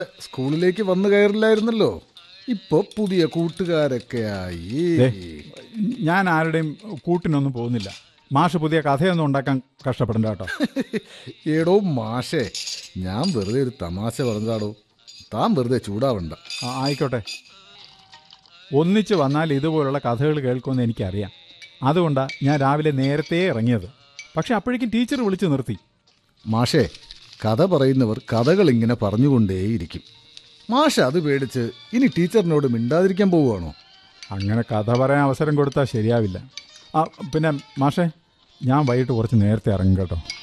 സ്കൂളിലേക്ക് വന്നു കയറില്ലായിരുന്നല്ലോ ഇപ്പൊ പുതിയ കൂട്ടുകാരൊക്കെ ആയി ദേ, ഞാൻ ആരുടെയും കൂട്ടിനൊന്നും പോകുന്നില്ല മാഷ് പുതിയ കഥയൊന്നും ഉണ്ടാക്കാൻ കഷ്ടപ്പെടണ്ട കേട്ടോ ഏടോ മാഷേ ഞാൻ വെറുതെ ഒരു തമാശ പറഞ്ഞാടോ താൻ വെറുതെ ചൂടാവണ്ട ആ, ആയിക്കോട്ടെ ഒന്നിച്ച് വന്നാൽ ഇതുപോലുള്ള കഥകൾ കേൾക്കുമെന്ന് എനിക്കറിയാം അതുകൊണ്ടാണ് ഞാൻ രാവിലെ നേരത്തെ ഇറങ്ങിയത് പക്ഷെ അപ്പോഴേക്കും ടീച്ചർ വിളിച്ചു നിർത്തി മാഷേ കഥ പറയുന്നവർ കഥകൾ ഇങ്ങനെ പറഞ്ഞുകൊണ്ടേയിരിക്കും മാഷ അത് പേടിച്ച് ഇനി ടീച്ചറിനോട് മിണ്ടാതിരിക്കാൻ പോവുകയാണോ അങ്ങനെ കഥ പറയാൻ അവസരം കൊടുത്താൽ ശരിയാവില്ല ആ പിന്നെ മാഷേ ഞാൻ വൈകിട്ട് കുറച്ച് നേരത്തെ ഇറങ്ങും കേട്ടോ